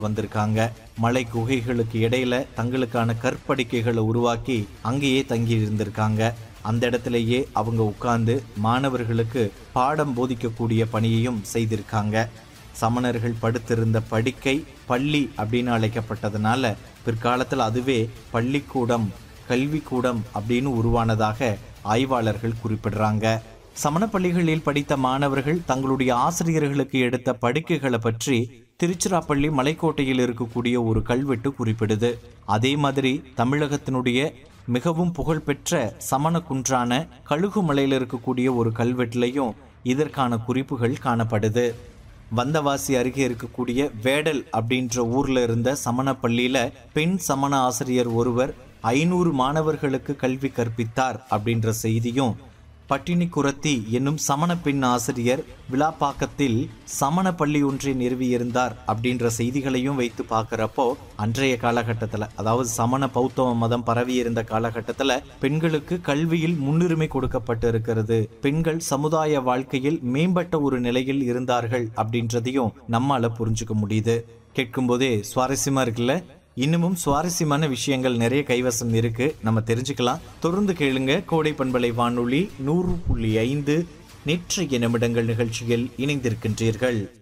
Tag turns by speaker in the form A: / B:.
A: வந்திருக்காங்க மலை குகைகளுக்கு இடையில தங்களுக்கான கற்படிக்கைகளை உருவாக்கி அங்கேயே தங்கி இருந்திருக்காங்க அந்த இடத்திலேயே அவங்க உட்கார்ந்து மாணவர்களுக்கு பாடம் போதிக்கக்கூடிய பணியையும் செய்திருக்காங்க சமணர்கள் படுத்திருந்த படுக்கை பள்ளி அப்படின்னு அழைக்கப்பட்டதுனால பிற்காலத்தில் அதுவே பள்ளிக்கூடம் கல்விக்கூடம் அப்படின்னு உருவானதாக ஆய்வாளர்கள் குறிப்பிடுறாங்க சமண பள்ளிகளில் படித்த மாணவர்கள் தங்களுடைய ஆசிரியர்களுக்கு எடுத்த படுக்கைகளை பற்றி திருச்சிராப்பள்ளி மலைக்கோட்டையில் இருக்கக்கூடிய ஒரு கல்வெட்டு குறிப்பிடுது அதே மாதிரி தமிழகத்தினுடைய மிகவும் புகழ்பெற்ற சமண குன்றான கழுகுமலையில் இருக்கக்கூடிய ஒரு கல்வெட்டுலையும் இதற்கான குறிப்புகள் காணப்படுது வந்தவாசி அருகே இருக்கக்கூடிய வேடல் அப்படின்ற ஊர்ல இருந்த சமண பள்ளியில பெண் சமண ஆசிரியர் ஒருவர் ஐநூறு மாணவர்களுக்கு கல்வி கற்பித்தார் அப்படின்ற செய்தியும் பட்டினி குரத்தி என்னும் சமண பெண் ஆசிரியர் விழாப்பாக்கத்தில் சமண பள்ளி ஒன்றை நிறுவியிருந்தார் அப்படின்ற செய்திகளையும் வைத்து பார்க்குறப்போ அன்றைய காலகட்டத்தில் அதாவது சமண பௌத்தம மதம் பரவி இருந்த காலகட்டத்தில் பெண்களுக்கு கல்வியில் முன்னுரிமை கொடுக்கப்பட்டு இருக்கிறது பெண்கள் சமுதாய வாழ்க்கையில் மேம்பட்ட ஒரு நிலையில் இருந்தார்கள் அப்படின்றதையும் நம்மால புரிஞ்சுக்க முடியுது கேட்கும்போதே சுவாரஸ்யமா இருக்குல்ல இன்னமும் சுவாரஸ்யமான விஷயங்கள் நிறைய கைவசம் இருக்கு நம்ம தெரிஞ்சுக்கலாம் தொடர்ந்து கேளுங்க கோடை பண்பலை வானொலி நூறு புள்ளி ஐந்து நேற்றைய நிமிடங்கள் நிகழ்ச்சியில் இணைந்திருக்கின்றீர்கள்